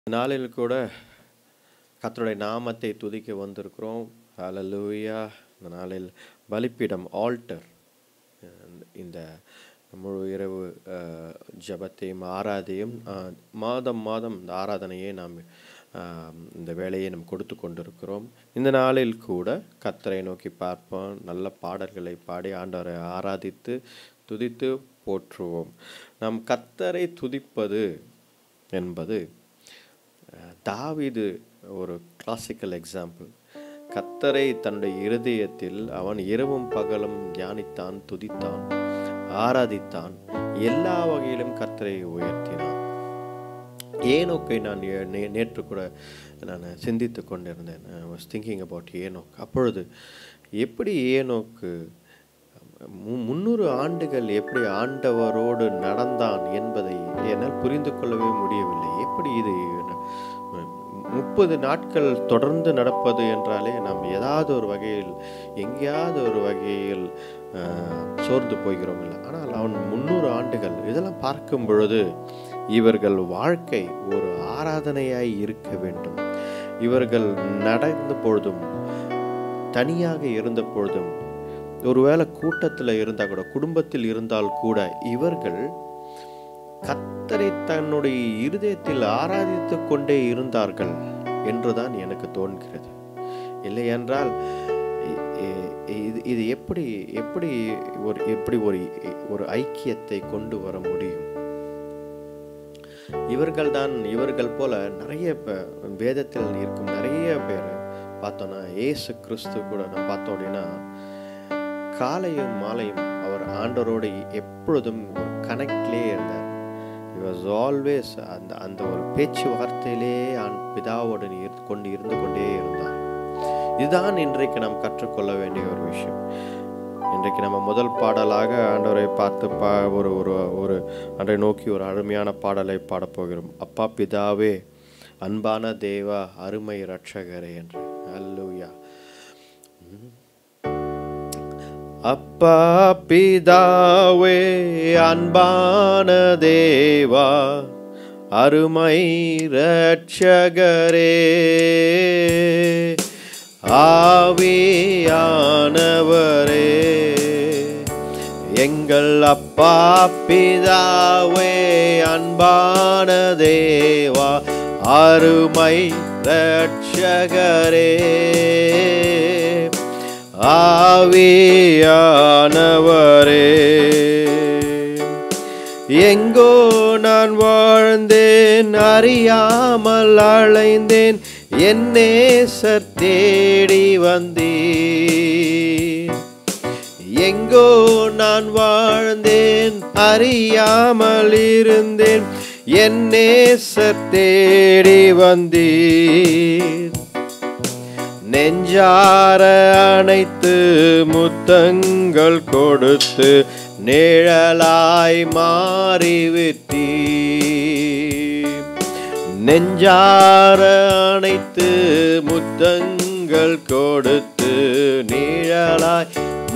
நாளில் கூட கர்த்தருடைய நாமத்தை துதிக்க வந்திருக்கிறோம் ஹalleluya இந்த நாளில் பலிப்பீடம் ஆல்டர் இந்த முழு இரவு அஹ், ஜெபத்தையும் ஆராதையும் அஹ், மாதம் மாதம் இந்த ஆராதனையை நாம் அஹ், இந்த வேலையை நாம் கொடுத்து கொண்டிருக்கிறோம் இந்த நாளில் கூட கர்த்தரை நோக்கி பார்ப்போம் நல்ல பாடல்களை பாடி ஆண்டவரை ஆராதித்து துதித்து போற்றுவோம் நாம் கர்த்தரை துதிப்பது என்பது அஹ், தாவீது ஒரு கிளாசிக்கல் எக்ஸாம்பிள் கத்தரை தன்னுடைய இருதயத்தில் அவன் இரவும் பகலும் தியானித்தான் துதித்தான் ஆராதித்தான் எல்லா வகையிலும் கத்தரை உயர்த்தினான் ஏனோக்கை நான் ஏ- நே- நேற்று கூட நான் சிந்தித்து கொண்டிருந்தேன் வாஸ் திங்கிங் அபவுட் ஏனோக் அப்பொழுது எப்படி ஏனோக்கு மு- முந்நூறு ஆண்டுகள் எப்படி ஆண்டவரோடு நடந்தான் என்பதை என்னால் புரிந்து கொள்ளவே முடியவில்லை எப்படி இது முப்பது நாட்கள் தொடர்ந்து நடப்பது என்றாலே நாம் ஏதாவது ஒரு வகையில் எங்கேயாவது ஒரு வகையில் அஹ், சோர்ந்து போகிறோம் இல்லை ஆனால் அவன் முந்நூறு ஆண்டுகள் இதெல்லாம் பார்க்கும் பொழுது இவர்கள் வாழ்க்கை ஒரு ஆராதனையாய் இருக்க வேண்டும் இவர்கள் நடந்த பொழுதும் தனியாக இருந்த பொழுதும் ஒருவேளை கூட்டத்தில் இருந்தால் கூட குடும்பத்தில் இருந்தால் கூட இவர்கள் கத்தரை தன்னுடைய இருதயத்தில் ஆராதித்து கொண்டே இருந்தார்கள் என்றுதான் எனக்கு தோன்கிறது இல்லை என்றால் இ- இ- இது இது எப்படி எப்படி ஒரு எப்படி ஒரு ஒரு ஐக்கியத்தை கொண்டு வர முடியும் இவர்கள் தான் இவர்கள் போல நிறைய பே- வேதத்தில் இருக்கும் நிறைய பேர் பார்த்தோன்னா ஏசு கிறிஸ்து கூட நம்ம பார்த்தோம் அப்படின்னா காலையும் மாலையும் அவர் ஆண்டவரோடு எப்பொழுதும் ஒரு கனெக்ட்லேயே இருந்தார் வாஸ் ஆல்வேஸ் அந்த அந்த ஒரு பேச்சுவார்த்தையிலே ஆண் பிதாவோடு இருந்து கொண்டு இருந்து கொண்டே இருந்தார் இதுதான் இன்றைக்கு நாம் கற்றுக்கொள்ள வேண்டிய ஒரு விஷயம் இன்றைக்கு நம்ம முதல் பாடலாக ஆண்டவரை பார்த்து பா ஒரு ஒரு ஒரு அன்றை நோக்கி ஒரு அருமையான பாடலை பாடப் போகிறோம் அப்பா பிதாவே அன்பான தேவா அருமை இரட்சகரே என்று அல்லூயா அப்பா பிதாவே அன்பான தேவா அருமை ரட்சகரே ஆவியானவரே எங்கள் அப்பா பிதாவே அன்பான தேவா அருமை ரட்சகரே ஆவியானவரே எங்கோ நான் வாழ்ந்தேன் அறியாமல் அலைந்தேன் என் நேசர் தேடி வந்தேன் எங்கோ நான் வாழ்ந்தேன் அறியாமல் இருந்தேன் என் நேசர் தேடி வந்தீர் நெஞ்சார அணைத்து முத்தங்கள் கொடுத்து நிழலாய் மாறிவிட்டீர் நெஞ்சார அணைத்து முத்தங்கள் கொடுத்து நிழலாய்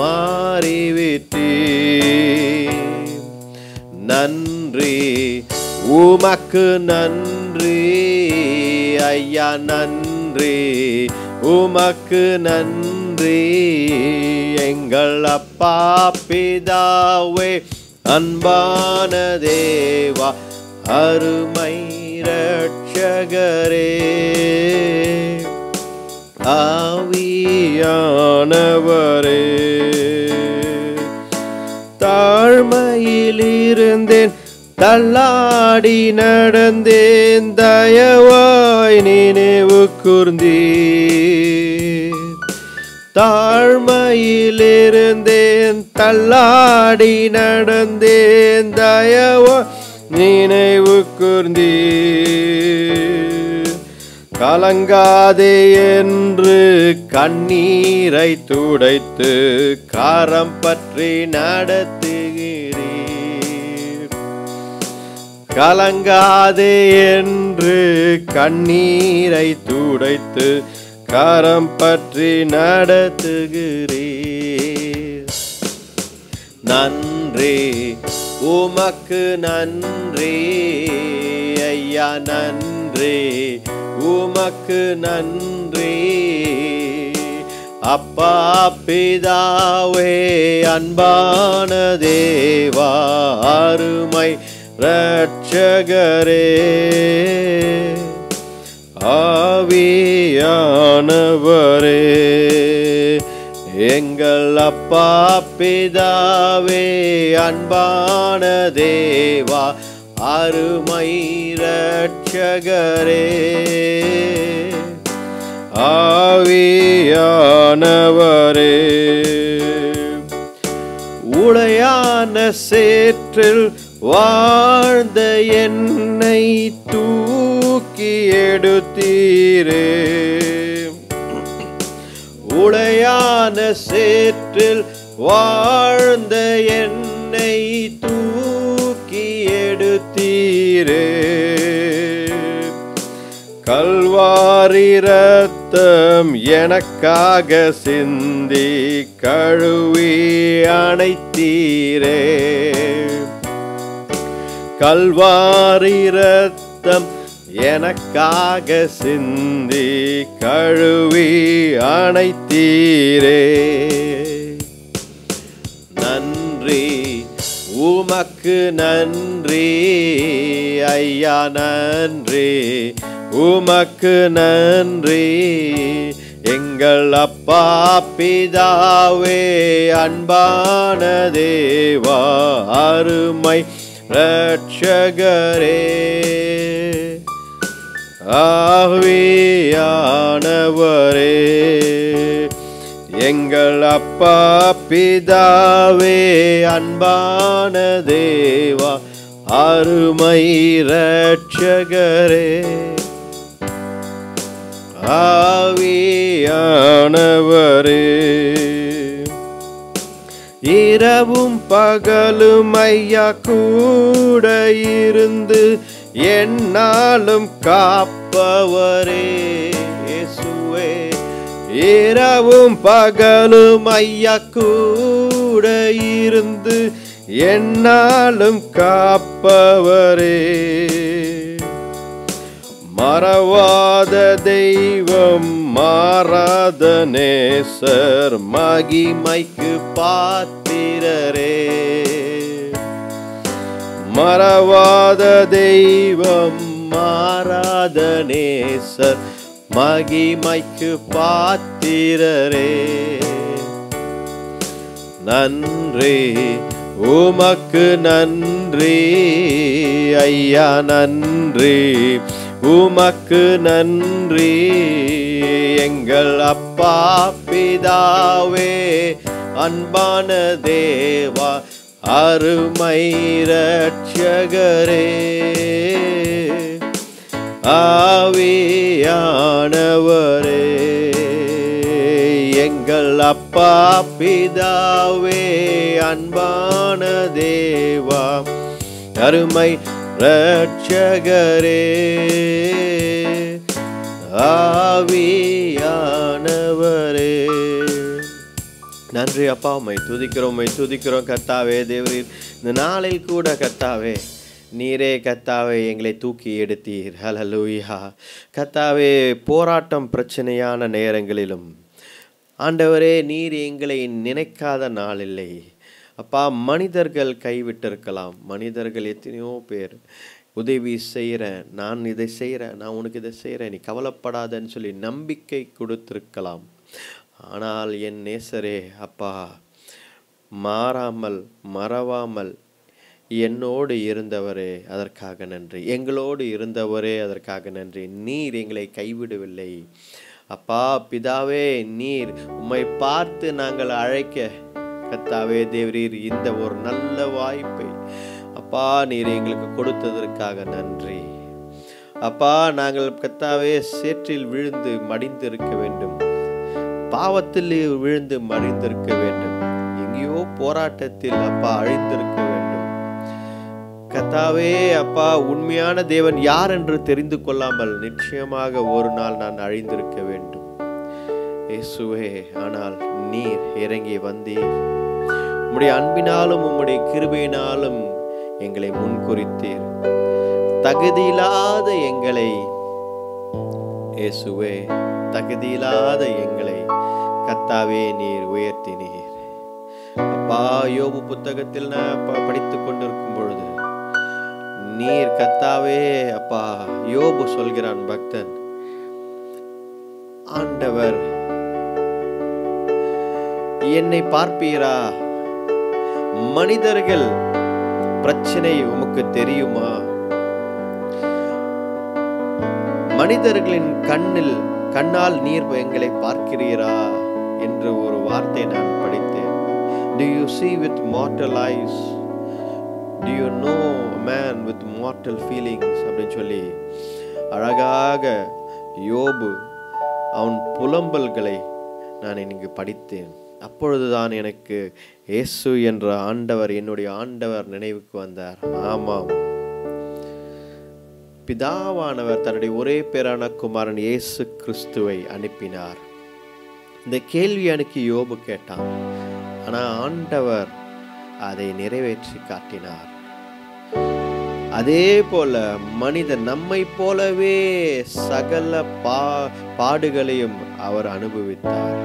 மாறிவிட்டீர் நன்றி உமக்கு நன்றி ஐயா நன்றி உமக்கு நன்றி எங்கள் அப்பா பிதாவே அன்பான தேவா அருமை ரட்சகரே ஆவியானவரே தாழ்மையில் இருந்தேன் தள்ளாடி நடந்தேன் தயவாய் நினைவு கூர்ந்தீர் தாழ்மையில் இருந்தேன் தள்ளாடி நடந்தேன் தயவா நினைவு கூர்ந்தீர் கலங்காதே என்று கண்ணீரை துடைத்து காரம் பற்றி நடத்துகிறீர் கலங்காதே என்று கண்ணீரை துடைத்து கரம் பற்றி நடத்துகிறீர் நன்றி உமக்கு நன்றி ஐயா நன்றி நன்றி உமக்கு நன்றி அப்பா பிதாவே அன்பான தேவா அருமை ரட்சகரே ஆவியானவரே எங்கள் அப்பா பிதாவே அன்பான தேவா அருமை ரட்சகரே ஆவியானவரே உளையான சேற்றில் வாழ்ந்த என்னை தூக்கி எடுத்தீரே உளையான சேற்றில் வாழ்ந்த என்னை தூக்கி எடுத்தீரே கல்வாரி ரத்தம் எனக்காக சிந்தி கழுவி அணைத்தீரே கல்வாரி ரத்தம் எனக்காக சிந்தி கழுவி அணைத்தீரே நன்றி உமக்கு நன்றி ஐயா நன்றி உமக்கு நன்றி எங்கள் அப்பா பிதாவே அன்பான தேவா அருமை ரட்சகரே ஆவியானவரே எங்கள் அப்பா பிதாவே அன்பான தேவா அருமை ரட்சகரே ஆவியானவரே இரவும் பகலும் ஐயா கூட இருந்து என்னாலும் காப்பவரே இயேசுவே இரவும் பகலும் ஐயா கூட இருந்து என்னாலும் காப்பவரே மறவாத தெய்வம் மாறாத நேசர் மகிமைக்கு பாத்திரரே மறவாத தெய்வம் மாறாத நேசர் மகிமைக்கு பாத்திரரே நன்றி உமக்கு நன்றி ஐயா நன்றி உமக்கு நன்றி எங்கள் அப்பா பிதாவே அன்பான தேவா அருமை ரட்சகரே ஆவியானவரே எங்கள் அப்பா பிதாவே அன்பான தேவா அருமை ரட்சகரே ஆவியானவரே நன்றி அப்பா உம்மை துதிக்கிறோம் உம்மை துதிக்கிறோம் கர்த்தாவே தேவரீர் இந்த நாளில் கூட கர்த்தாவே நீரே கர்த்தாவே எங்களை தூக்கி எடுத்தீர் ஹலலூயா கர்த்தாவே போராட்டம் பிரச்சனையான நேரங்களிலும் ஆண்டவரே நீர் எங்களை நினைக்காத நாள் இல்லை அப்பா மனிதர்கள் கைவிட்டிருக்கலாம் மனிதர்கள் எத்தனையோ பேர் உதவி செய்கிறேன் நான் இதை செய்கிறேன் நான் உனக்கு இதை செய்கிறேன் நீ கவலைப்படாதன்னு சொல்லி நம்பிக்கை கொடுத்திருக்கலாம் ஆனால் என் நேசரே அப்பா மாறாமல் மறவாமல் என்னோடு இருந்தவரே அதற்காக நன்றி எங்களோடு இருந்தவரே அதற்காக நன்றி நீர் எங்களை கைவிடவில்லை அப்பா பிதாவே நீர் உம்மை பார்த்து நாங்கள் அழைக்க கத்தாவே தேவரீர் இந்த ஒரு நல்ல வாய்ப்பை அப்பா நீர் எங்களுக்கு கொடுத்ததற்காக நன்றி அப்பா நாங்கள் கத்தாவே சேற்றில் விழுந்து மடிந்திருக்க வேண்டும் பாவத்தில் விழுந்து மடிந்திருக்க வேண்டும் எங்கேயோ போராட்டத்தில் அப்பா அழிந்திருக்க வேண்டும் கத்தாவே அப்பா உண்மையான தேவன் யார் என்று தெரிந்து கொள்ளாமல் நிச்சயமாக ஒரு நாள் நான் அழிந்திருக்க வேண்டும் இயேசுவே ஆனால் நீர் இறங்கி வந்தீர் உம்முடைய அன்பினாலும் உம்முடைய கிருபையினாலும் எங்களை முன்குறித்தீர் தகுதியில்லாத எங்களை இயேசுவே தகுதியில்லாத எங்களை கத்தாவே நீர் உயர்த்தினீர் அப்பா யோபு புத்தகத்தில் நான் ப- படித்துக் கொண்டிருக்கும் பொழுது நீர் கத்தாவே அப்பா யோபு சொல்கிறான் பக்தன் ஆண்டவர் என்னை பார்ப்பீரா மனிதர்கள் பிரச்சனை உமக்கு தெரியுமா மனிதர்களின் கண்ணில் கண்ணால் நீர் எங்களை பார்க்கிறீரா என்று ஒரு வார்த்தை நான் படித்தேன் do you see with mortal eyes do you know a man with mortal feelings அப்படின்னு சொல்லி அழகாக யோபு அவன் புலம்பல்களை நான் இங்கு படித்தேன் அப்பொழுதுதான் எனக்கு இயேசு என்ற ஆண்டவர் என்னுடைய ஆண்டவர் நினைவுக்கு வந்தார் ஆமாம் பிதாவானவர் தன்னுடைய ஒரே பேரான குமாரன் இயேசு கிறிஸ்துவை அனுப்பினார் இந்த கேள்வி அனுப்பி யோபு கேட்டான் ஆனா ஆண்டவர் அதை நிறைவேற்றி காட்டினார் அதே போல மனிதன் நம்மை போலவே சகல பா பாடுகளையும் அவர் அனுபவித்தார்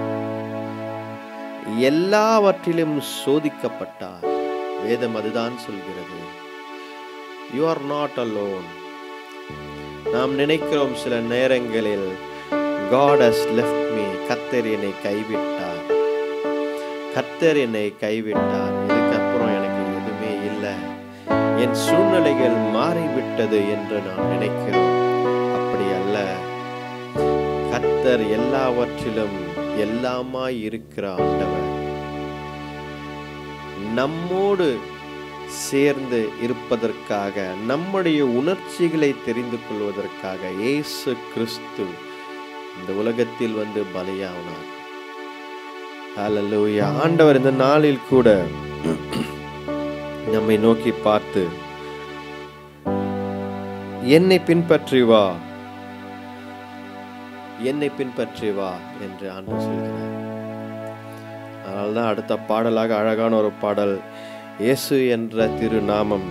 எல்லாவற்றிலும் சோதிக்கப்பட்டார் வேதம் அதுதான் சொல்கிறது யூ ஆர் நாட் alone நாம் நினைக்கிறோம் சில நேரங்களில் God has left me கத்தர் என்னை கைவிட்டார் கத்தர் என்னை கைவிட்டார் இதுக்கப்புறம் எனக்கு எதுவுமே இல்லை என் சூழ்நிலைகள் மாறிவிட்டது என்று நாம் நினைக்கிறோம் அப்படி அல்ல கத்தர் எல்லாவற்றிலும் எல்லாமாய் இருக்கிற ஆண்டவர் நம்மோடு சேர்ந்து இருப்பதற்காக நம்முடைய உணர்ச்சிகளை தெரிந்து கொள்வதற்காக இயேசு கிறிஸ்து இந்த உலகத்தில் வந்து பலியானார் ஹalleluya ஆண்டவர் இந்த நாளில் கூட நம்மை நோக்கி பார்த்து என்னை பின்பற்றி வா என்னை பின்பற்றி வா என்று ஆண்டவர் சொல்கிறார் அதனால்தான் அடுத்த பாடலாக அழகான ஒரு பாடல் இயேசு என்ற திருநாமம்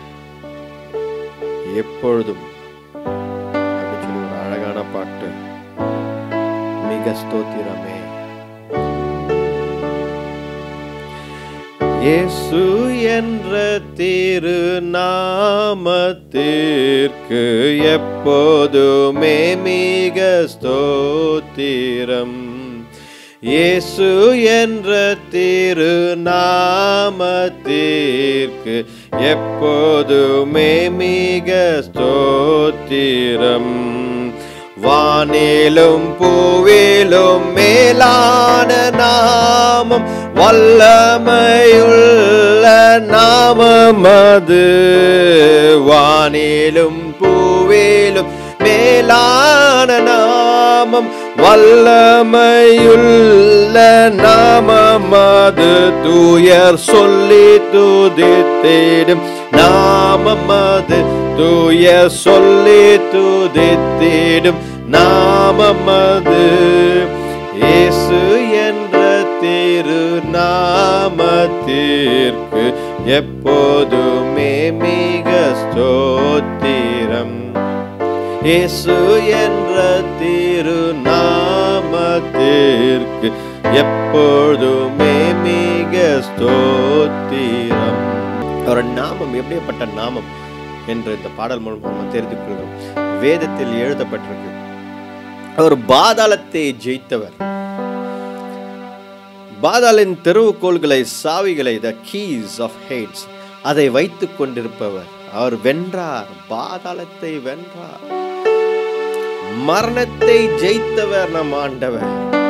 எப்பொழுதும் அப்படின்னு சொல்லி ஒரு அழகான பாட்டு மிக ஸ்தோத்திரமே இயேசு என்ற திருநாமத்திற்கு எப்போதுமே மிக ஸ்தோத்திரம் இயேசு என்ற திருநாமத்திற்கு எப்போதுமே மிக ஸ்தோத்திரம் வானிலும் பூவிலும் மேலான நாமம் வல்லமையுள்ள நாமம் அது வானிலும் பூவிலும் மேலான நாமம் வல்லமையுள்ள நாமம் அது தூயர் சொல்லி துதித்திடும் நாமம் அது தூயர் சொல்லி துதித்திடும் நாமம் அது இயேசு என்ற திருநாமத்திற்கு எப்போதுமே மிக ஸ்தோத்திரம் இயேசு என்ற திருநாமத்திற்கு எப்பொழுதுமே மிக ஸ்தோத்திரம் ஒரு நாமம் எப்படிப்பட்ட நாமம் என்று இந்த பாடல் மூலம் நம்ம தெரிந்து கொள்கிறோம் வேதத்தில் எழுதப்பட்டிருக்கு அவர் பாதாளத்தை ஜெயித்தவர் பாதாளின் தெருவுகோள்களை சாவிகளை த கீஸ் ஆஃப் ஹேட்ஸ் அதை வைத்துக் கொண்டிருப்பவர் அவர் வென்றார் பாதாளத்தை வென்றார் மரணத்தை ஜெயித்தவர் நம் ஆண்டவர்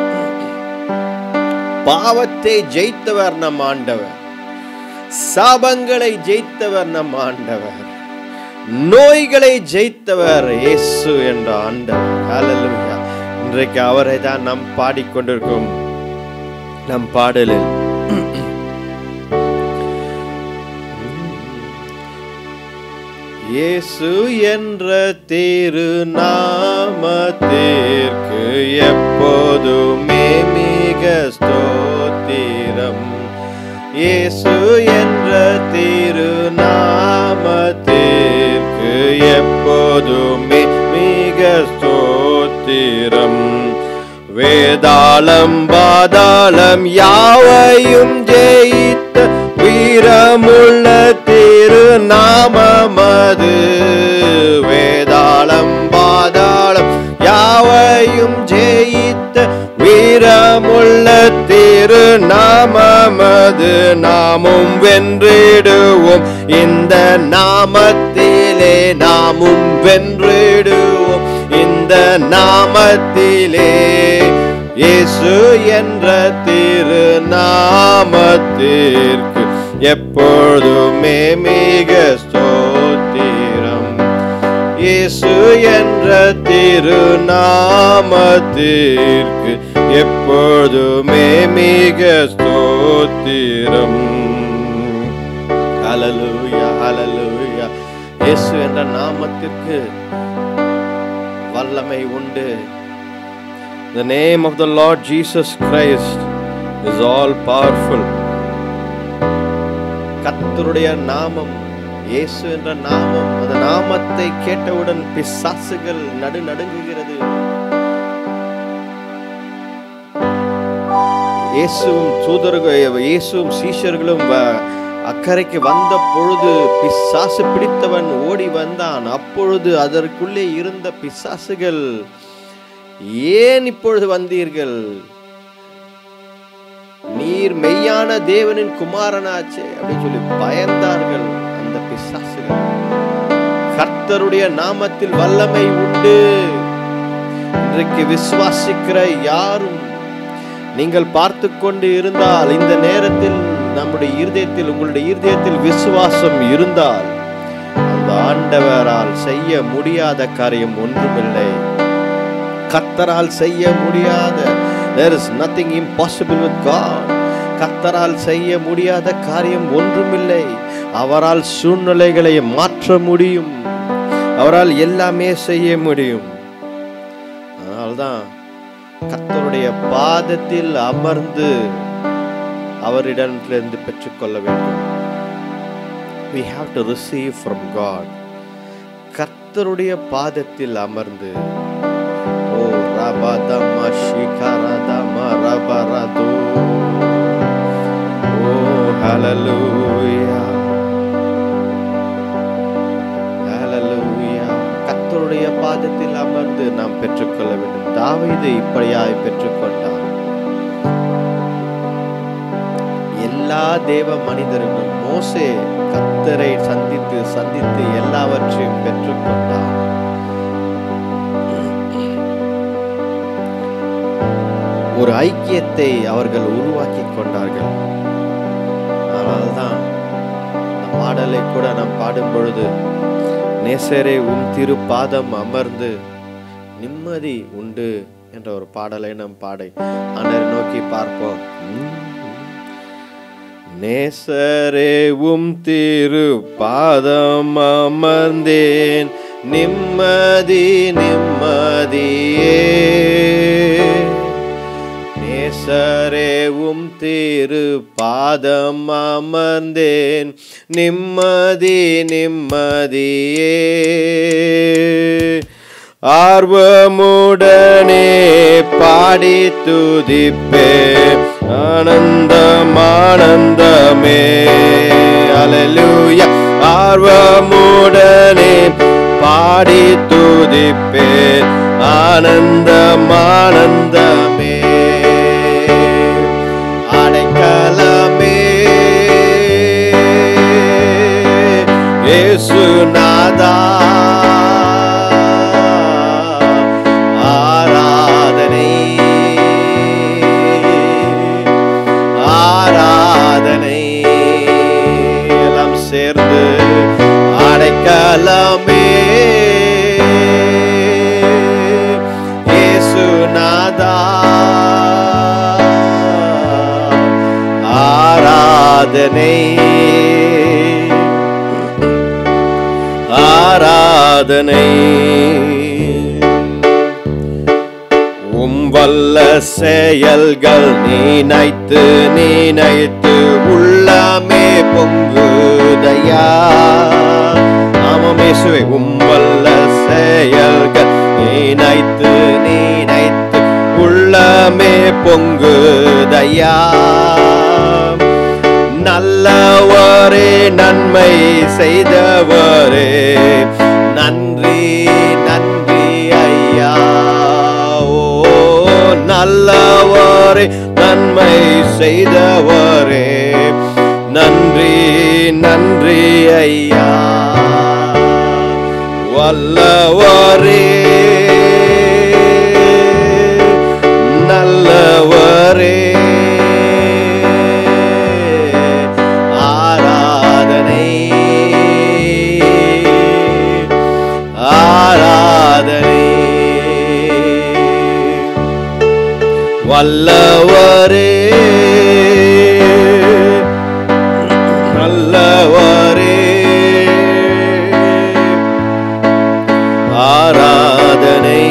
பாவத்தை ஜெயித்தவர் நம் ஆண்டவர் சாபங்களை ஜெயித்தவர் நம் ஆண்டவர் நோய்களை ஜெயித்தவர் இயேசு என்ற ஆண்டவர் ஹalleluya இன்றைக்கு அவரை தான் நாம் பாடிக்கொண்டிருக்கோம் நம் பாடலில் இயேசு என்ற திருநாமத்திற்கு எப்போதுமே மிக ஸ்தோத்திரம் இயேசு என்ற திருநாமத்திற்கு எப்போதுமே மிக ஸ்தோத்திரம் ஸ்தோத்திரம் வேதாளம் பாதாளம் யாவையும் ஜெயித்த வீரமுள்ள திரு நாமமது வேதாளம் பாதாளம் யாவையும் ஜெயித்த வீரமுள்ள திரு நாமமது நாமும் வென்றிடுவோம் இந்த நாமத்திலே நாமும் வென்றிடுவோம் இந்த நாமத்திலே இயேசு என்ற திரு நாமத்திற்கு எப்பொழுதுமே மிக ஸ்தோத்திரம் இயேசு என்ற திருநாமத்திற்கு எப்பொழுதுமே மிக ஸ்தோத்திரம் ஹalleluya ஹalleluya இயேசு என்ற நாமத்திற்கு வல்லமை உண்டு The name of the Lord Jesus Christ is all powerful. கர்த்தருடைய நாமம் இயேசு என்ற நாமம் அந்த நாமத்தை கேட்டவுடன் பிசாசுகள் நடு நடுங்குகிறது இயேசுவும் தூதர்கள் இயேசுவும் சீஷர்களும் வ- அக்கறைக்கு வந்த பொழுது பிசாசு பிடித்தவன் ஓடி வந்தான் அப்பொழுது அதற்குள்ளே இருந்த பிசாசுகள் ஏன் இப்பொழுது வந்தீர்கள் நீர் மெய்யான தேவனின் குமாரனாச்சே அப்படின்னு சொல்லி பயந்தார்கள் அந்த பிசாசுகள் கர்த்தருடைய நாமத்தில் வல்லமை உண்டு இன்றைக்கு விசுவாசிக்கிற யாரும் நீங்கள் பார்த்து கொண்டு இருந்தால் இந்த நேரத்தில் நம்முடைய இருதயத்தில் உங்களுடைய இருதயத்தில் விசுவாசம் இருந்தால் அந்த ஆண்டவரால் செய்ய முடியாத காரியம் ஒன்றுமில்லை கர்த்தரால் செய்ய முடியாத there is nothing impossible with God கர்த்தரால் செய்ய முடியாத காரியம் ஒன்றுமில்லை அவரால் சூழ்நிலைகளை மாற்ற முடியும் அவரால் எல்லாமே செய்ய முடியும் அதனால்தான் கர்த்தருடைய பாதத்தில் அமர்ந்து அவரிடத்திலிருந்து பெற்றுக்கொள்ள வேண்டும் we have to receive from God கர்த்தருடைய பாதத்தில் அமர்ந்து ஓ ரபதம ஷிகரதம ரபரது ஓ ஹalleluya ஹalleluya கர்த்தருடைய பாதத்தில் அமர்ந்து நாம் பெற்றுக்கொள்ள வேண்டும் தாவீது இப்படியாய் பெற்றுக்கொண்டார் எல்லா தேவ மனிதர்களும் மோசே கர்த்தரை சந்தித்து சந்தித்து எல்லாவற்றையும் பெற்றுக்கொண்டார் ஒரு ஐக்கியத்தை அவர்கள் உருவாக்கி கொண்டார்கள் அதனால்தான் இந்த பாடலை கூட நாம் பாடும் பொழுது நேசரே உம் திரு பாதம் அமர்ந்து நிம்மதி உண்டு என்ற ஒரு பாடலை நாம் பாடை ஆண்டரை நோக்கி பார்ப்போம் உம். நேசரே உம் திரு பாதம் அமர்ந்தேன் நிம்மதி நிம்மதியே நேசரே உம் திரு பாதம் அமர்ந்தேன் நிம்மதி நிம்மதியே ஆர்வமுடனே பாடி துதிப்பே ஆனந்தம் ஆனந்தமே அலலூயா ஆர்வமுடனே பாடி துதிப்பே ஆனந்தம் ஆனந்தமே அடைக்கலமே இயேசுநாதா ஆராதனை ஆராதனை எல்லாம் சேர்ந்து அடைக்கலமே இயேசுநாதா ஆராதனை ஆராதனை உம் வல்ல செயல்கள் நினைத்து நினைத்து உள்ளமே பொங்குதையா ஆமாம் இயேசுவே உம் வல்ல செயல்கள் நினைத்து நீ உள்ளமே பொங்குதையா நல்லவரே நன்மை செய்தவரே நன்றி நன்றி ஐயா ஓ நல்லவரே நன்மை செய்தவரே நன்றி நன்றி ஐயா வல்லவரே நல்லவரே ஆராதனை ஆராதனை வல்லவரே நல்லவரே ஆராதனை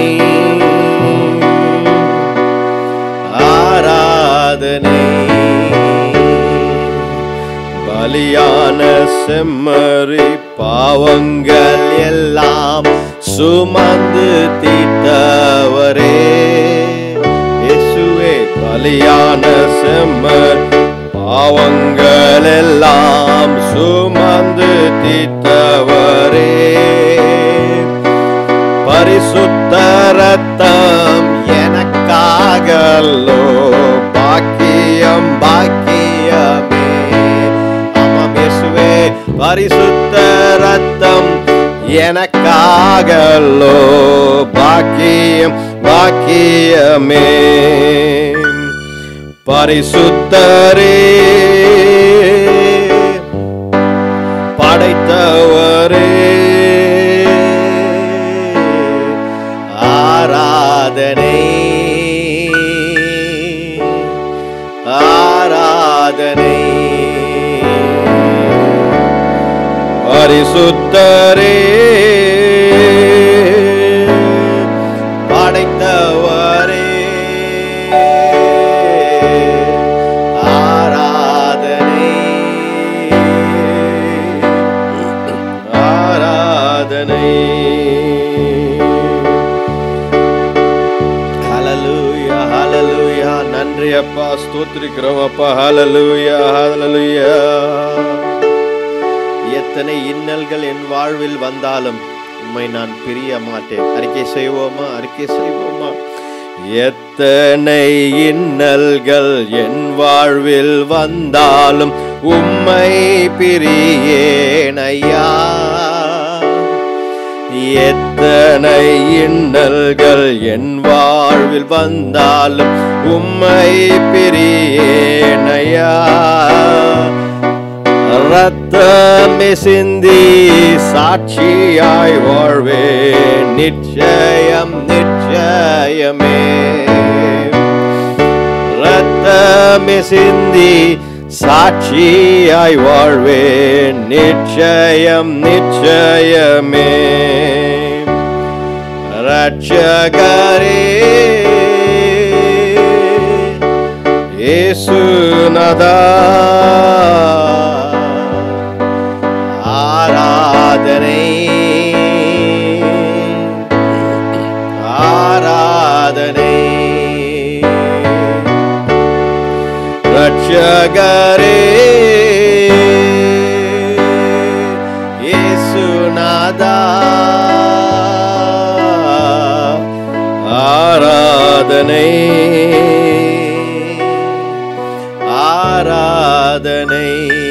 ஆராதனை பலியான செம்மறி பாவங்கள் எல்லாம் சுமந்து தீர்த்தவரே இயேசுவே பலியான செம்மறி பாவங்கள் எல்லாம் சுமந்து தீர்த்தவரே பரிசுத்த ரத்தம் எனக்காகலோ பாக்கியம் பாக்கியமே ஆமாம் இயேசுவே பரிசுத்த ரத்தம் எனக்காகலோ பாக்கியம் பாக்கியமே பரிசுத்தரே படைத்தவரே ஆராதனை ஆராதனை பரிசுத்தரே படைத்தவரே ஆராதனை ஆராதனை ஹalleluya ஹalleluya நன்றி அப்பா ஸ்தோத்திரிக்கிறோம் அப்பா ஹalleluya ஹalleluya எத்தனை இன்னல்கள் என் வாழ்வில் வந்தாலும் உம்மை நான் பிரிய மாட்டேன் அறிக்கை செய்வோமா அறிக்கை செய்வோமா எத்தனை இன்னல்கள் என் வாழ்வில் வந்தாலும் உம்மை பிரியேன் ஐயா எத்தனை இன்னல்கள் என் வாழ்வில் வந்தாலும் உம்மை பிரியேனையா ரத்தமே சிந்தி சாட்சியாய் வாழ்வேன் நிச்சயம் நிச்சயமே ரத்தமே சிந்தி சாட்சியாய் வாழ்வேன் நிச்சயம் நிச்சயமே ரட்சகரே இயேசுநாதா ஆராதனை ஆராதனை ரட்சகரே இயேசுநாதா ஆராதனை ஆராதனை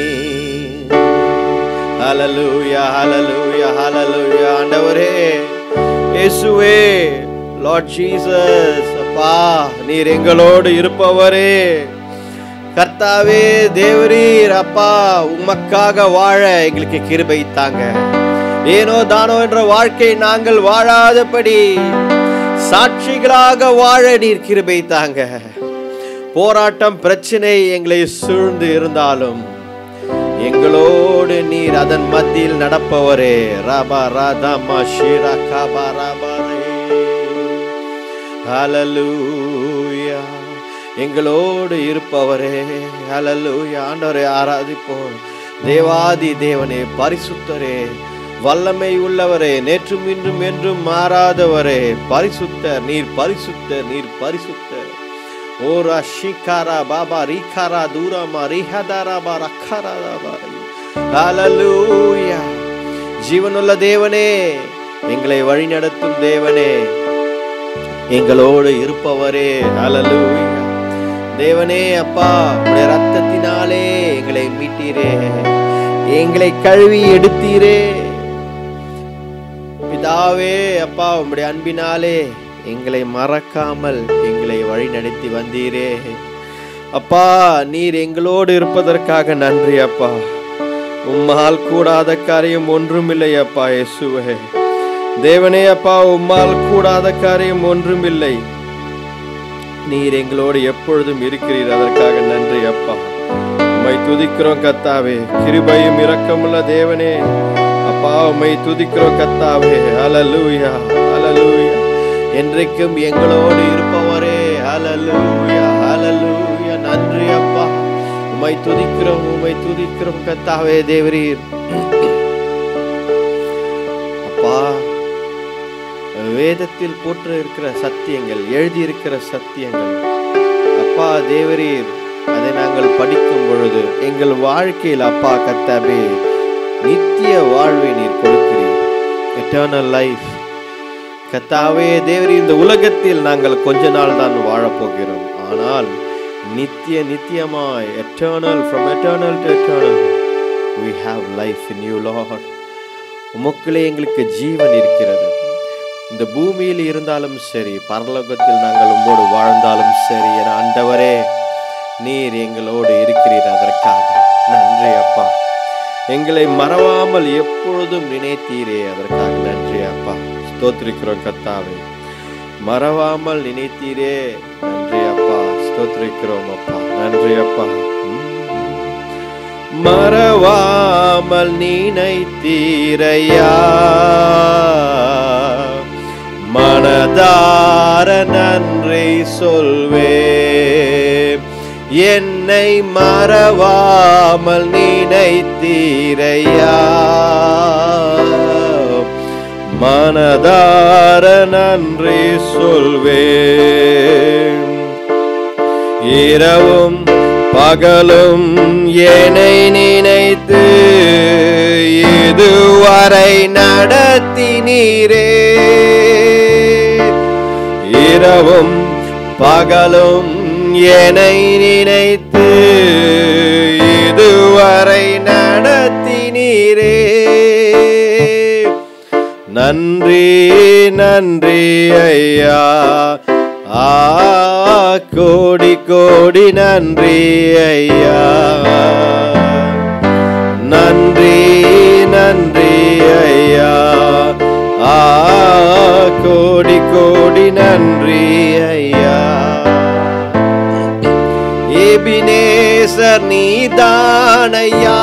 ஹalleluya ஹalleluya ஹalleluya ஆண்டவரே இயேசுவே லார்ட் ஜீசஸ் அப்பா நீர் எங்களோடு இருப்பவரே கர்த்தாவே தேவரீர் அப்பா உமக்காக வாழ எங்களுக்கு கிருபை தாங்க ஏனோ தானோ என்ற வாழ்க்கை நாங்கள் வாழாதபடி சாட்சிகளாக வாழ நீர் கிருபை தாங்க போராட்டம் பிரச்சனை எங்களை சூழ்ந்து இருந்தாலும் எங்களோடு நீர் அதன் மத்தியில் நடப்பவரே ரபா ராதமா ஷீரா காபா ராபாரே ஹalleluya எங்களோடு இருப்பவரே ஹalleluya ஆண்டவரை ஆராதிப்போம் தேவாதி தேவனே பரிசுத்தரே வல்லமை உள்ளவரே நேற்றும் இன்றும் என்றும் மாறாதவரே பரிசுத்தர் நீர் பரிசுத்தர் நீர் பரிசுத்தர் ஓரா ஷிகாரா பாபா ரீகாரா தூரமா ரிஹதாரா பா ரக்காரா பா ஹalleluya ஜீவனுள்ள தேவனே எங்களை வழிநடத்தும் தேவனே எங்களோடு இருப்பவரே ஹalleluya தேவனே அப்பா உடைய ரத்தத்தினாலே எங்களை மீட்டீரே எங்களை கழுவி எடுத்தீரே பிதாவே அப்பா உம்முடைய அன்பினாலே எங்களை மறக்காமல் எங்களை வழி நடத்தி வந்தீரே அப்பா நீர் எங்களோடு இருப்பதற்காக நன்றி அப்பா உம்மால் கூடாத காரியம் ஒன்றுமில்லை அப்பா இயேசுவே தேவனே அப்பா உம்மால் கூடாத காரியம் ஒன்றுமில்லை நீர் எங்களோடு எப்பொழுதும் இருக்கிறீர் அதற்காக நன்றி அப்பா உம்மை துதிக்கிறோம் கத்தாவே கிருபையும் இரக்கமுள்ள தேவனே அப்பா உம்மை துதிக்கிறோம் கத்தாவே ஹalleluya ஹalleluya என்றைக்கும் எங்களோடு இருப்பவரே ஹalleluya ஹalleluya நன்றி அப்பா உம்மை துதிக்கிறோம் உம்மை துதிக்கிறோம் கத்தாவே தேவரீர் அப்பா வேதத்தில் போற்று இருக்கிற சத்தியங்கள் எழுதியிருக்கிற சத்தியங்கள் அப்பா தேவரீர் அதை நாங்கள் படிக்கும் பொழுது எங்கள் வாழ்க்கையில் அப்பா கத்தாபே நித்திய வாழ்வை நீர் கொடுக்கிறீர் எட்டர்னல் லைஃப் கத்தாவே தேவரீர் இந்த உலகத்தில் நாங்கள் கொஞ்ச நாள் தான் வாழப்போகிறோம் ஆனால் நித்திய நித்தியமாய் eternal from eternal to eternal we have life in you lord உமக்குள்ளே எங்களுக்கு ஜீவன் இருக்கிறது இந்த பூமியில் இருந்தாலும் சரி பரலோகத்தில் நாங்கள் உம்மோடு வாழ்ந்தாலும் சரி என ஆண்டவரே நீர் எங்களோடு இருக்கிறீர் அதற்காக நன்றி அப்பா எங்களை மறவாமல் எப்பொழுதும் நினைத்தீரே அதற்காக நன்றி அப்பா ஸ்தோத்திரிக்கிறோம் கத்தாவே மறவாமல் நினைத்தீரே நன்றி அப்பா ஸ்தோத்திரிக்கிறோம் அப்பா நன்றி அப்பா உம். மறவாமல் நினைத்தீரையா மனதார நன்றி சொல்வே என்னை மறவாமல் நினைத்தீரையா மனதார நன்றி சொல்வேன் இரவும் பகலும் என்னை நினைத்து இதுவரை நடத்தினீரே இரவும் பகலும் என்னை நினைத்து இதுவரை நடத்தினீரே நன்றி நன்றி ஐயா ஆ கோடி கோடி நன்றி ஐயா நன்றி நன்றி ஐயா ஆ கோடி கோடி நன்றி ஐயா எபினேசர் நீதானையா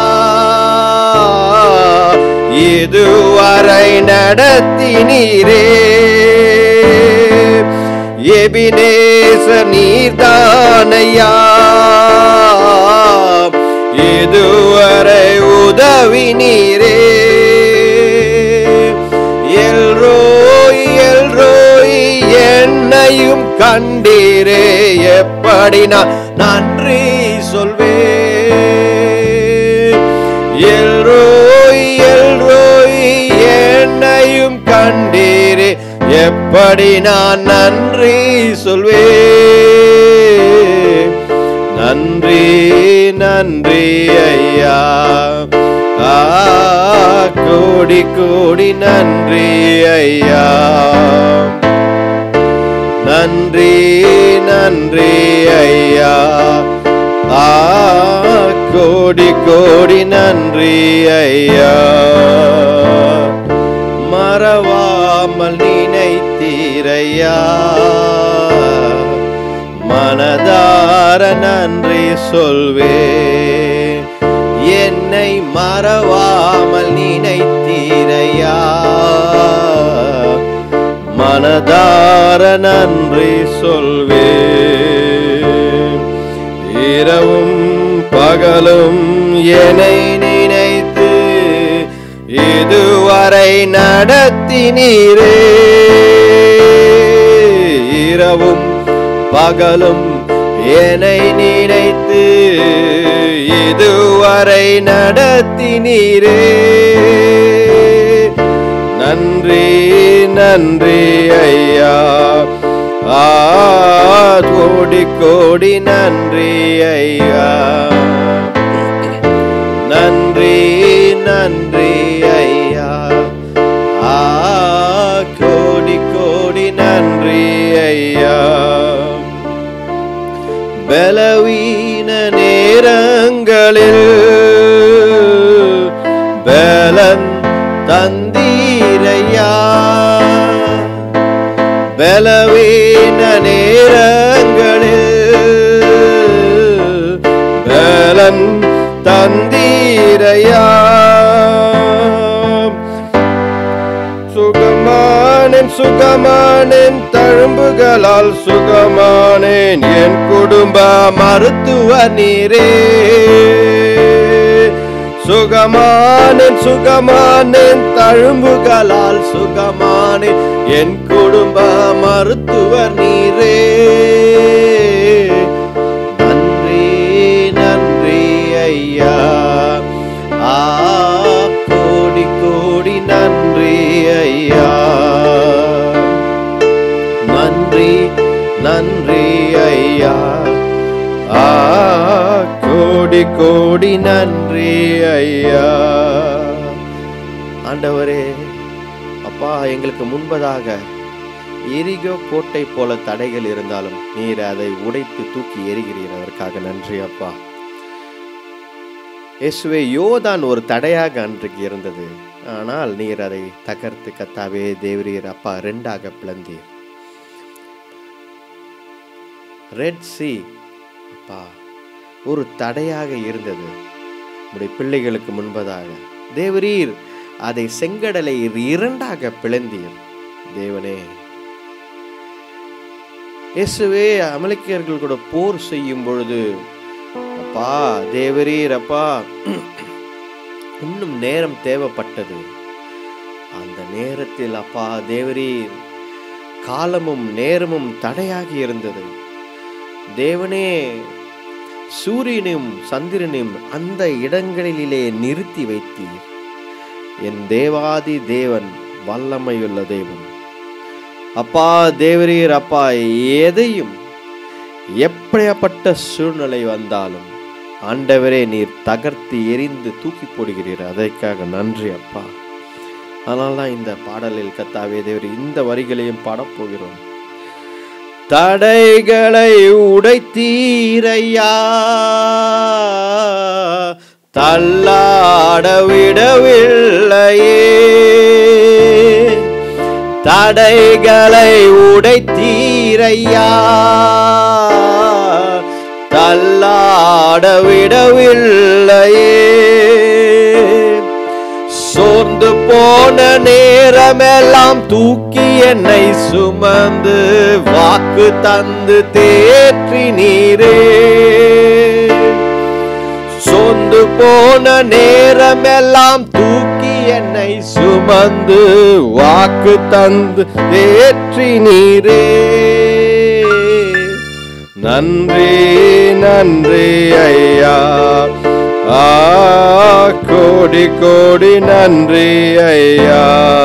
இதுவரை நடத்தினீரே எபினேசர் நீதானையா இதுவரை உதவி நீரே எல்ரோய் எல்ரோய் என்னையும் கண்டீரே எப்படி நான் நன்றி சொல்வேன் எல்ரோய் எல்ரோய் என்னையும் கண்டீரே எப்படி நான் நன்றி சொல்வேன் நன்றி நன்றி ஐயா ஆ கோடி கோடி நன்றி ஐயா நன்றி நன்றி ஐயா ஆ கோடி கோடி நன்றி ஐயா மறவாமல் நினைத்தீரையா மனதார நன்றி சொல்வே என்னை மறவாமல் நினைத்தீரையா மனதார நன்றி சொல்வே இரவும் பகலும் என்னை நினைத்து இதுவரை நடத்தினீரே இரவும் பகலும் என்னை நினைத்து இதுவரை நடத்தினீரே நன்றி நன்றி ஐயா ஆ கோடி கோடி நன்றி ஐயா நன்றி நன்றி ஐயா ஆ கோடி கோடி நன்றி ஐயா பலவீன நேரங்களில் பலன் தந்தீரையா பலவீன நேரங்களில் பலன் தந்தீரையா சுகமானேன் சுகமானேன் தழும்புகளால் சுகமானேன் என் குடும்ப மருத்துவ நீரே சுகமானேன் சுகமானேன் தழும்புகளால் சுகமானேன் என் குடும்ப மருத்துவ நீரே நன்றி நன்றி ஐயா ஆ கோடி கோடி நன்றி ஐயா நன்றி நன்றி ஐயா ஆ கோடி கோடி நன்றி ஐயா ஆண்டவரே அப்பா எங்களுக்கு முன்பதாக எரிகோ கோட்டை போல தடைகள் இருந்தாலும் நீர் அதை உடைத்து தூக்கி எறிகிறீர் அதற்காக நன்றி அப்பா இயேசுவே யோதான் ஒரு தடையாக அன்றைக்கு இருந்தது ஆனால் நீர் அதை தகர்த்து கத்தாவே தேவரீர் அப்பா ரெண்டாக பிளந்தீர் ரெட் சி அப்பா ஒரு தடையாக இருந்தது உடைய பிள்ளைகளுக்கு முன்பதாக தேவரீர் அதை செங்கடலை இரண்டாக பிளந்தீர் தேவனே இயேசுவே அமலிக்கியர்கள் கூட போர் செய்யும் பொழுது அப்பா தேவரீர் அப்பா இன்னும் நேரம் தேவைப்பட்டது அந்த நேரத்தில் அப்பா தேவரீர் காலமும் நேரமும் தடையாகி இருந்தது தேவனே சூரியனும் சந்திரனும் அந்த இடங்களிலே நிறுத்தி வைத்தீர் என் தேவாதி தேவன் வல்லமையுள்ள தேவன் அப்பா தேவரீர் அப்பா எதையும் எப்படியாப்பட்ட சூழ்நிலை வந்தாலும் ஆண்டவரே நீர் தகர்த்து எரிந்து தூக்கி போடுகிறீர் அதற்காக நன்றி அப்பா அதனால்தான் இந்த பாடலில் கத்தாவே தேவர் இந்த வரிகளையும் பாடப்போகிறோம் தடைகளை உடைத்தீரையா தள்ளாட விடவில்லையே தடைகளை உடைத்தீரையா தள்ளாட விடவில்லையே சோர்ந்து போன நேரமெல்லாம் தூக்கி என்னை சுமந்து வாக்கு தந்து தேற்றி நீரே சோர்ந்து போன நேரமெல்லாம் தூக்கி என்னை சுமந்து வாக்கு தந்து தேற்றி நீரே நன்றி நன்றி ஐயா ஆ கோடி கோடி நன்றி ஐயா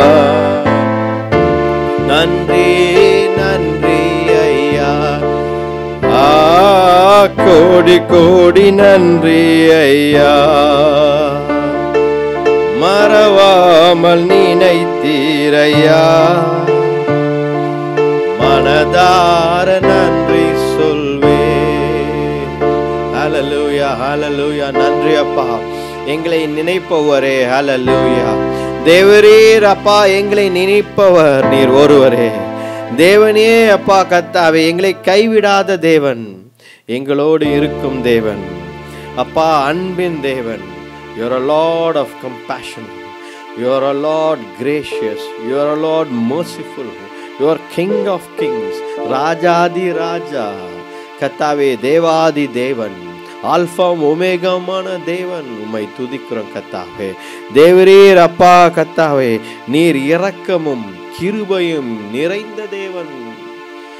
நன்றி நன்றி ஐயா ஆ கோடி கோடி நன்றி ஐயா மறவாமல் நினைத்தீரையா மனதார நன்றி சொல்வே ஹalleluya ஹalleluya நன்றி அப்பா எங்களை நினைப்பவரே ஹalleluya தேவரீர் அப்பா எங்களை நினைப்பவர் நீர் ஒருவரே தேவனே அப்பா கத்தாவே எங்களை கைவிடாத தேவன் எங்களோடு இருக்கும் தேவன் அப்பா அன்பின் தேவன் your a lord of compassion you are a lord gracious you are a lord merciful you are king of kings ராஜாதி ராஜா கத்தாவே தேவாதி தேவன் ஆல்பாம் ஒமேகமான தேவன் உம்மை துதிக்கிறோம் கத்தாவே தேவரீர் அப்பா கத்தாவே நீர் இரக்கமும் கிருபையும் நிறைந்த தேவன்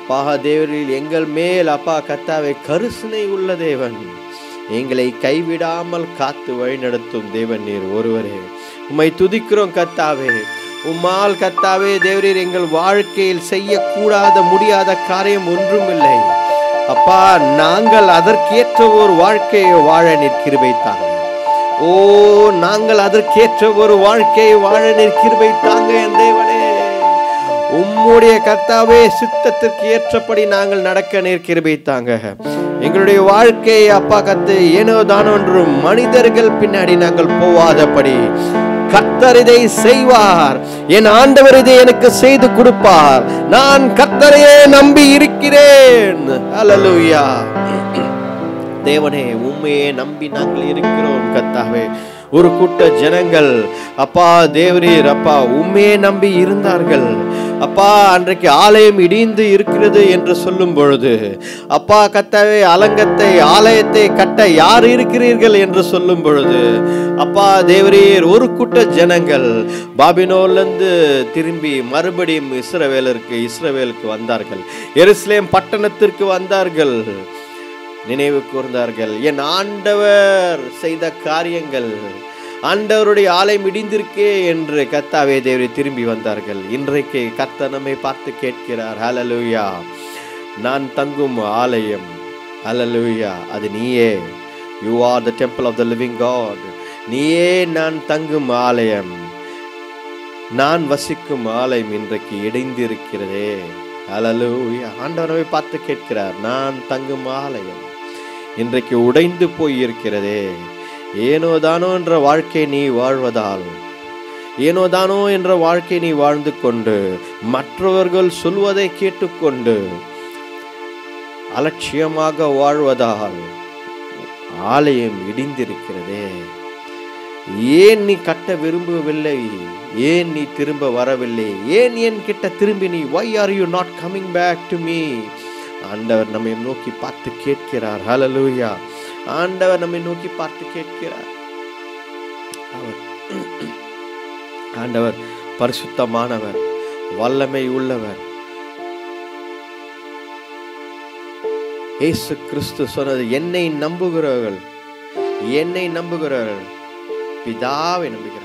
அப்பா தேவரில் எங்கள் மேல் அப்பா கத்தாவே கருசனை உள்ள தேவன் எங்களை கைவிடாமல் காத்து வழிநடத்தும் தேவன் நீர் ஒருவரே உம்மை துதிக்கிறோம் கத்தாவே உம்மால் கத்தாவே தேவரீர் எங்கள் வாழ்க்கையில் செய்யக்கூடாத முடியாத காரியம் ஒன்றும் இல்லை அப்பா நாங்கள் அதற்கேற்ற ஒரு வாழ்க்கையை வாழ நிற்கிருபை தாங்க ஓ நாங்கள் அதற்கேற்ற ஒரு வாழ்க்கையை வாழ நிற்கிருபை தாங்க என் தேவனே உம்முடைய கர்த்தாவே சித்தத்திற்கு ஏற்றபடி நாங்கள் நடக்க நிற்கிருபை தாங்க எங்களுடைய வாழ்க்கையை அப்பா கத்து ஏனோ தானோ என்றும் மனிதர்கள் பின்னாடி நாங்கள் போவாதபடி கர்த்தர் இதை செய்வார் என் ஆண்டவர் இதை எனக்கு செய்து கொடுப்பார் நான் கர்த்தரையே நம்பி இருக்கிறேன் அல்லேலூயா தேவனே உண்மையே நம்பி நாங்கள் இருக்கிறோம் கத்தாவே ஒரு கூட்ட ஜனங்கள் அப்பா தேவரீர் அப்பா உண்மையே நம்பி இருந்தார்கள் அப்பா அன்றைக்கு ஆலயம் இடிந்து இருக்கிறது என்று சொல்லும் பொழுது அப்பா கத்தாவே அலங்கத்தை ஆலயத்தை கட்ட யார் இருக்கிறீர்கள் என்று சொல்லும் பொழுது அப்பா தேவரீர் ஒரு கூட்ட ஜனங்கள் பாபினோலிருந்து திரும்பி மறுபடியும் இஸ்ரவேலருக்கு இஸ்ரவேலுக்கு வந்தார்கள் எருசலேம் பட்டணத்திற்கு வந்தார்கள் நினைவு கூர்ந்தார்கள் என் ஆண்டவர் செய்த காரியங்கள் ஆண்டவருடைய ஆலயம் இடிந்திருக்கே என்று கத்தாவே தேவரை திரும்பி வந்தார்கள் இன்றைக்கு கத்த நம்மை பார்த்து கேட்கிறார் ஹalleluya நான் தங்கும் ஆலயம் ஹalleluya அது நீயே you are the temple of the living God நீயே நான் தங்கும் ஆலயம் நான் வசிக்கும் ஆலயம் இன்றைக்கு இடைந்திருக்கிறதே ஹalleluya ஆண்டவரை பார்த்து கேட்கிறார் நான் தங்கும் ஆலயம் இன்றைக்கு உடைந்து போய் இருக்கிறதே ஏனோ தானோ என்ற வாழ்க்கை நீ வாழ்வதால் ஏனோ தானோ என்ற வாழ்க்கை நீ வாழ்ந்து கொண்டு மற்றவர்கள் சொல்வதை கேட்டுக்கொண்டு அலட்சியமாக வாழ்வதால் ஆலயம் இடிந்திருக்கிறதே ஏன் நீ கட்ட விரும்பவில்லை ஏன் நீ திரும்ப வரவில்லை ஏன் என் கிட்ட திரும்பி நீ why are you not coming back to me ஆண்டவர் நம்மை நோக்கி பார்த்து கேட்கிறார் ஹalleluya ஆண்டவர் நம்மை நோக்கி பார்த்து கேட்கிறார் அவர் ஆண்டவர் பரிசுத்தமானவர் வல்லமை உள்ளவர் இயேசு கிறிஸ்து சொன்னது என்னை நம்புகிறவர்கள் என்னை நம்புகிறவர்கள் பிதாவை நம்புகிறார்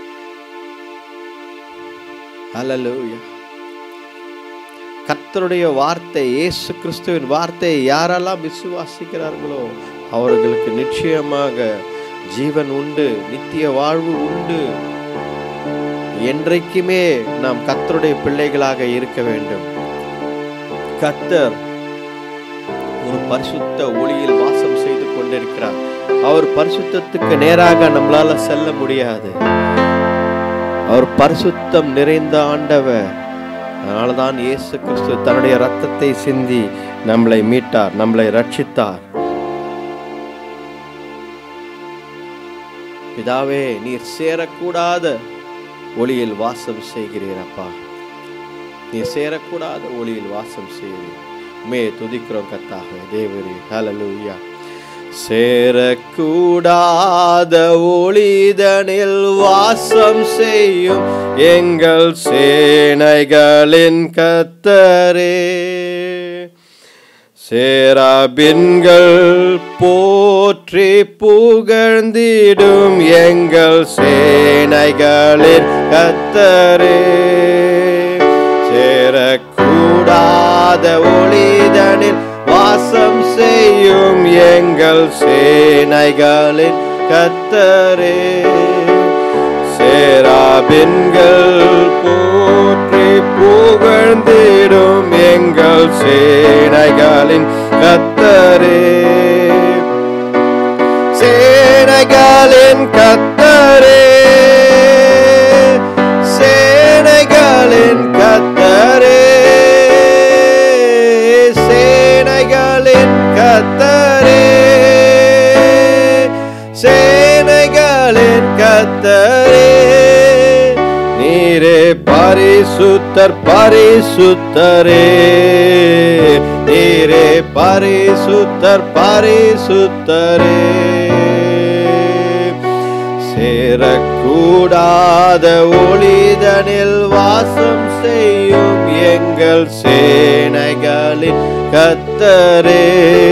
ஹalleluya கர்த்தருடைய வார்த்தை இயேசு கிறிஸ்துவின் வார்த்தையை யாரெல்லாம் விசுவாசிக்கிறார்களோ அவர்களுக்கு நிச்சயமாக ஜீவன் உண்டு நித்திய வாழ்வு உண்டு என்றைக்குமே நாம் கர்த்தருடைய பிள்ளைகளாக இருக்க வேண்டும் கர்த்தர் ஒரு பரிசுத்த ஒளியில் வாசம் செய்து கொண்டிருக்கிறார் அவர் பரிசுத்தத்துக்கு நேராக நம்மளால செல்ல முடியாது அவர் பரிசுத்தம் நிறைந்த ஆண்டவர் அதனாலதான் இயேசு கிறிஸ்து தன்னுடைய ரத்தத்தை சிந்தி நம்மளை மீட்டார் நம்மளை ரட்சித்தார் பிதாவே நீர் சேரக்கூடாத ஒளியில் வாசம் செய்கிறீர் அப்பா நீர் சேரக்கூடாத ஒளியில் வாசம் செய்கிறீர் மே துதிக்கிறோம் கத்தாவே தேவரே ஹalleluya சேரக்கூடாத ஒளிதனில் வாசம் செய்யும் எங்கள் சேனைகளின் கத்தரே சேராபின்கள் போற்றி புகழ்ந்திடும் எங்கள் சேனைகளின் கத்தரே சேரக்கூடாத ஒளிதனில் வாசம் செய்யும் எங்கள் சேனைகளின் கத்தரே சேராபின்கள் போற்றி புகழ்ந்திடும் எங்கள் சேனைகளின் கத்தரே சேனைகளின் கத்தரே சேனைகளின் கத்தரே சேனைகளின் கத்தரே சேனைகளின் கத்தரே நீரே பரிசுத்தர் பரிசுத்தரே நீரே பரிசுத்தர் பரிசுத்தரே சேரக்கூடாத ஒளிதனில் வாசம் செய்யும் எங்கள் சேனைகளின் கத்தரே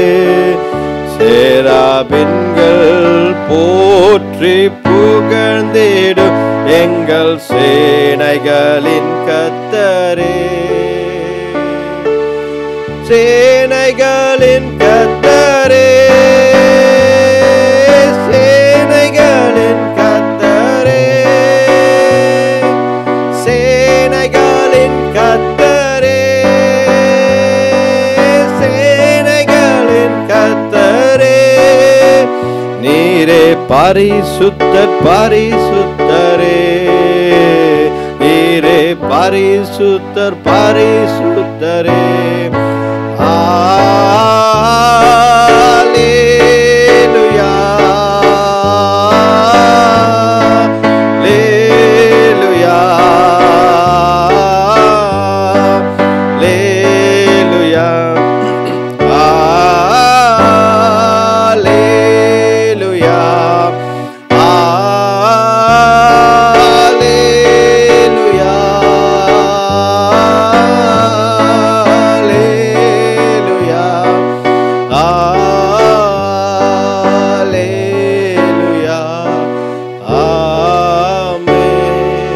சேராபின்கள் போற்றி புகழ்ந்திடும் எங்கள் சேனைகளின் கத்தரே சேனைகளின் கத்தரே சேனைகளின் கத்தரே சேனைகளின் கத்தரே சேனைகளின் கத்தரே நீரே பரிசுத்தர் பரிசுத்தரே நீரே பரிசுத்தர் பரிசுத்தரே Hallelujah. Hallelujah. Hallelujah. Hallelujah. Hallelujah. Amen.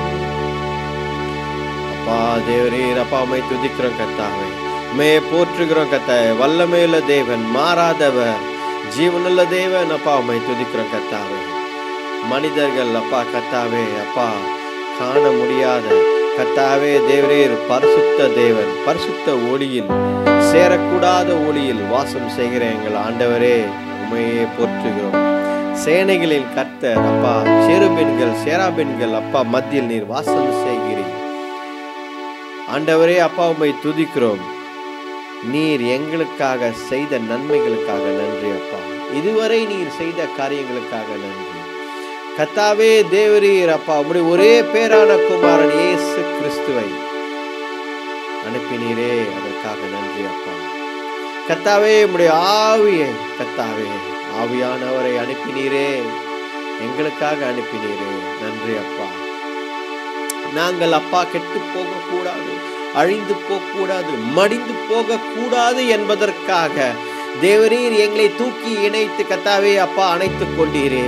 அப்பா தேவரீர் அப்பா உம்மை துதிக்கிறோம் கத்தாவே மே போற்றுகிறோம் கத்தாவே வல்லமையுள்ள தேவன் மாறாதவர் ஜீவனுள்ள தேவன் அப்பா உம்மை துதிக்கிறோம் கத்தாவே மனிதர்கள் அப்பா கத்தாவே அப்பா காண முடியாத கத்தாவே தேவரீர் பரிசுத்த தேவன் பரிசுத்த ஒளியில் சேரக்கூடாத ஒளியில் வாசம் செய்கிற எங்கள் ஆண்டவரே உண்மையே போற்றுகிறோம் சேனைகளின் கர்த்தர் அப்பா சேருபெண்கள் சேராபெண்கள் அப்பா மத்தியில் நீர் வாசம் செய்கிறீர் ஆண்டவரே அப்பா உம்மை துதிக்கிறோம் நீர் எங்களுக்காக செய்த நன்மைகளுக்காக நன்றி அப்பா இதுவரை நீர் செய்த காரியங்களுக்காக நன்றி கத்தாவே தேவரீர் அப்பா உம்முடைய ஒரே பேரான குமாரன் இயேசு கிறிஸ்துவை அனுப்பினீரே அதற்காக நன்றி அப்பா கத்தாவே உம்முடைய ஆவியை கத்தாவே ஆவியானவரை அனுப்பினீரே எங்களுக்காக அனுப்பினீரே நன்றி அப்பா நாங்கள் அப்பா கெட்டு போகக்கூடாது அழிந்து போகக்கூடாது மடிந்து போகக்கூடாது என்பதற்காக தேவரீர் எங்களை தூக்கி இணைத்து கத்தாவே அப்பா அணைத்துக் கொண்டீரே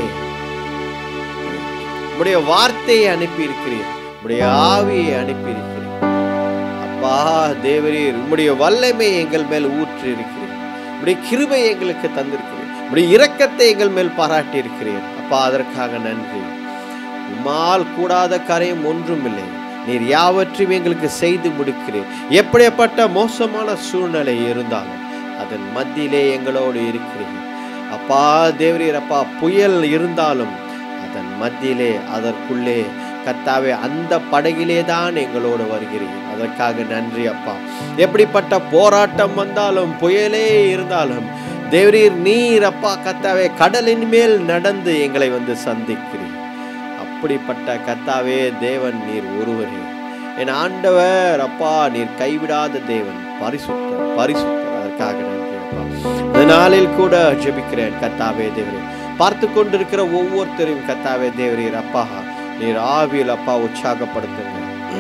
உடைய வார்த்தையை அனுப்பியிருக்கிறீர் உடைய ஆவியை அனுப்பியிருக்கிறீர் அப்பா தேவரீர் உம்முடைய வல்லமை எங்கள் மேல் ஊற்றி இருக்கிறீர் உடைய கிருபை எங்களுக்கு தந்திருக்கிறீர் உடைய இரக்கத்தை எங்கள் மேல் பாராட்டி இருக்கிறீர் அப்பா அதற்காக நன்றி உம்மால் கூடாத காரியம் ஒன்றும் இல்லை நீர் யாவற்றையும் எங்களுக்கு செய்து முடிக்கிறீர் எப்படிப்பட்ட மோசமான சூழ்நிலை இருந்தாலும் அதன் மத்தியிலே எங்களோடு இருக்கிறீர் அப்பா தேவரீர் அப்பா புயல் இருந்தாலும் அதன் மத்தியிலே அதற்குள்ளே கத்தாவே அந்த படகிலே தான் எங்களோடு வருகிறீர் அதற்காக நன்றி அப்பா எப்படிப்பட்ட போராட்டம் வந்தாலும் புயலே இருந்தாலும் தேவரீர் நீர் அப்பா கத்தாவே கடலின் மேல் நடந்து எங்களை வந்து சந்திக்கிறீர் அப்படிப்பட்ட கத்தாவே தேவன் நீர் ஒருவரே என் ஆண்டவர் அப்பா நீர் கைவிடாத தேவன் பரிசுத்தர் பரிசுத்தர் அதற்காக நன்றி அப்பா இந்த நாளில் கூட ஜெபிக்கிறேன் கத்தாவே தேவரே பார்த்து கொண்டிருக்கிற ஒவ்வொருத்தரையும் கத்தாவே தேவரீர் அப்பா நீர் ஆவியில் அப்பா உற்சாகப்படுத்துங்க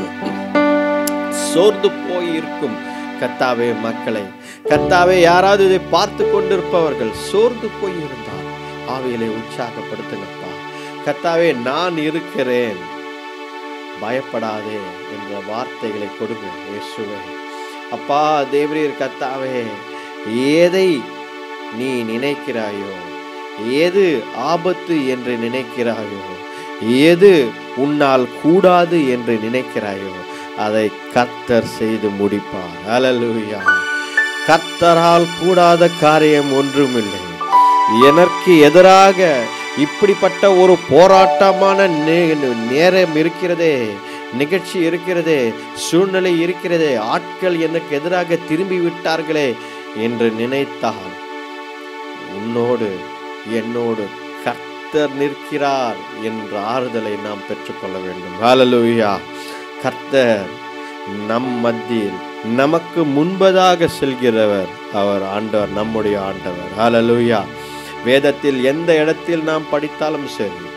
சோர்ந்து போய் இருக்கும் கத்தாவே மக்களை கத்தாவே யாராவது இதை பார்த்து கொண்டிருப்பவர்கள் சோர்ந்து போய் இருந்தால் ஆவியலை உற்சாகப்படுத்துங்கப்பா கத்தாவே நான் இருக்கிறேன் பயப்படாதே என்ற வார்த்தைகளை கொடுங்க இயேசுவே அப்பா தேவரீர் கத்தாவே ஏதை நீ நினைக்கிறாயோ எது ஆபத்து என்று நினைக்கிறாயோ எது உன்னால் கூடாது என்று நினைக்கிறாயோ அதை கர்த்தர் செய்து முடிப்பார் ஹalleluya கர்த்தரால் கூடாத காரியம் ஒன்றுமில்லை எனக்கு எதிராக இப்படிப்பட்ட ஒரு போராட்டமான நே- நேரம் இருக்கிறதே நிகழ்ச்சி இருக்கிறதே சூழ்நிலை இருக்கிறதே ஆட்கள் எனக்கு எதிராக திரும்பி விட்டார்களே என்று நினைத்தால் உன்னோடு என்னோடு கர்த்தர் நிற்கிறார் என்ற ஆறுதலை நாம் பெற்றுக்கொள்ள வேண்டும் ஹalleluya கர்த்தர் நம் மத்தியில் நமக்கு முன்பதாக செல்கிறவர் அவர் ஆண்டவர் நம்முடைய ஆண்டவர் ஹalleluya வேதத்தில் எந்த இடத்தில் நாம் படித்தாலும் சரி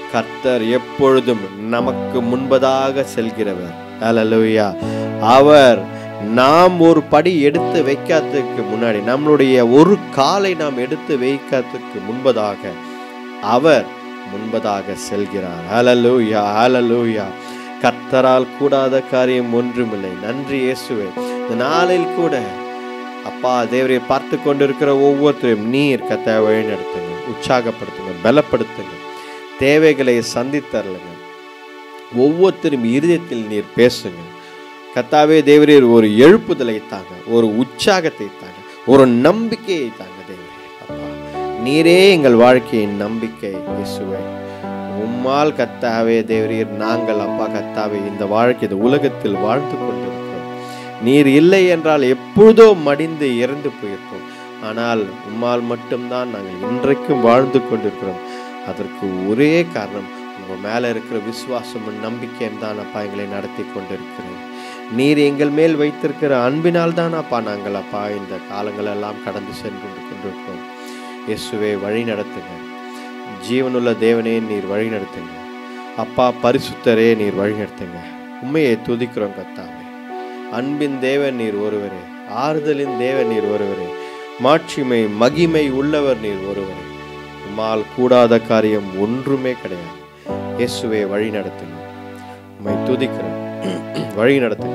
கர்த்தர் எப்பொழுதும் நமக்கு முன்பதாக செல்கிறவர் ஹalleluya அவர் நாம் ஒரு படி எடுத்து வைக்காததுக்கு முன்னாடி நம்மளுடைய ஒரு காலை நாம் எடுத்து வைக்காததுக்கு முன்பதாக அவர் முன்பதாக செல்கிறார் ஹalleluya ஹalleluya கர்த்தரால் கூடாத காரியம் ஒன்றுமில்லை நன்றி இயேசுவே இந்த நாளில் கூட அப்பா தேவரை பார்த்து கொண்டிருக்கிற ஒவ்வொருத்தரையும் நீர் கத்த வழி நடத்துங்க உற்சாகப்படுத்துங்க பலப்படுத்துங்க தேவைகளை சந்தித்தரலுங்க ஒவ்வொருத்தரும் இருதயத்தில் நீர் பேசுங்க கத்தாவே தேவரீர் ஒரு எழுப்புதலை தாங்க ஒரு உற்சாகத்தை தாங்க ஒரு நம்பிக்கையை தாங்க தேவரே அப்பா நீரே எங்கள் வாழ்க்கையின் நம்பிக்கை இயேசுவே உம்மால் கத்தாவே தேவரீர் நாங்கள் அப்பா கத்தாவே இந்த வாழ்க்கை இந்த உலகத்தில் வாழ்ந்து கொண்டிருக்கிறோம் நீர் இல்லை என்றால் எப்பொழுதோ மடிந்து இறந்து போயிருப்போம் ஆனால் உம்மால் மட்டும்தான் நாங்கள் இன்றைக்கும் வாழ்ந்து கொண்டிருக்கிறோம் அதற்கு ஒரே காரணம் உங்க மேல இருக்கிற விசுவாசமும் நம்பிக்கையும் தான் அப்பா எங்களை நடத்தி கொண்டிருக்கிறேன் நீர் எங்கள் மேல் வைத்திருக்கிற அன்பினால் தான் அப்பா நாங்கள் அப்பா இந்த காலங்கள் எல்லாம் கடந்து சென்று கொண்டிருக்கிறோம் இயேசுவே வழி நடத்துங்க ஜீவனுள்ள தேவனே நீர் வழி நடத்துங்க அப்பா பரிசுத்தரே நீர் வழி நடத்துங்க உண்மையை துதிக்கிறோம் கத்தாவே அன்பின் தேவன் நீர் ஒருவரே ஆறுதலின் தேவன் நீர் ஒருவரே மாட்சிமை மகிமை உள்ளவர் நீர் ஒருவரே உம்மால் கூடாத காரியம் ஒன்றுமே கிடையாது இயேசுவே வழி நடத்துங்க உம்மை துதிக்கிறோம் வழி நடத்துங்க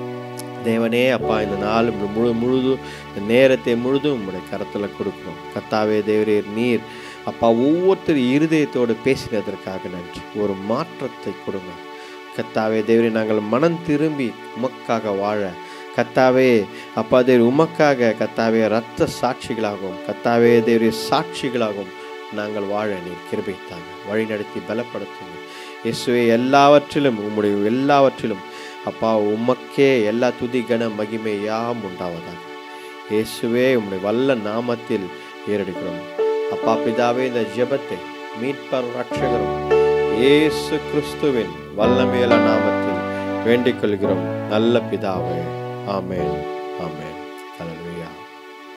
தேவனே அப்பா இந்த நாள் முழு முழுதும் இந்த நேரத்தை முழுதும் உங்களுடைய கரத்தில் கொடுக்குறோம் கத்தாவே தேவரீர் நீர் அப்பா ஒவ்வொருத்தர் இருதயத்தோடு பேசினதற்காக நன்றி ஒரு மாற்றத்தை கொடுங்க கத்தாவே தேவரே நாங்கள் மனம் திரும்பி உமக்காக வாழ கத்தாவே அப்பா தேவர் உமக்காக கத்தாவே ரத்த சாட்சிகளாகவும் கத்தாவே தேவரே சாட்சிகளாகவும் நாங்கள் வாழ நீர் கிருபைத்தாங்க வழி நடத்தி பலப்படுத்துங்க இயேசுவே எல்லாவற்றிலும் உம்முடைய எல்லாவற்றிலும் அப்பா உமக்கே எல்லா துதி கன மகிமை யாம் உண்டாவதாக இயேசுவே உம்முடைய வல்ல நாமத்தில் ஏறெடுக்கிறோம் அப்பா பிதாவே இந்த ஜெபத்தை மீட்பர் ரட்சகரும் இயேசு கிறிஸ்துவின் வல்லமேல நாமத்தில் வேண்டிக் கொள்கிறோம் நல்ல பிதாவே ஆமென் ஆமென்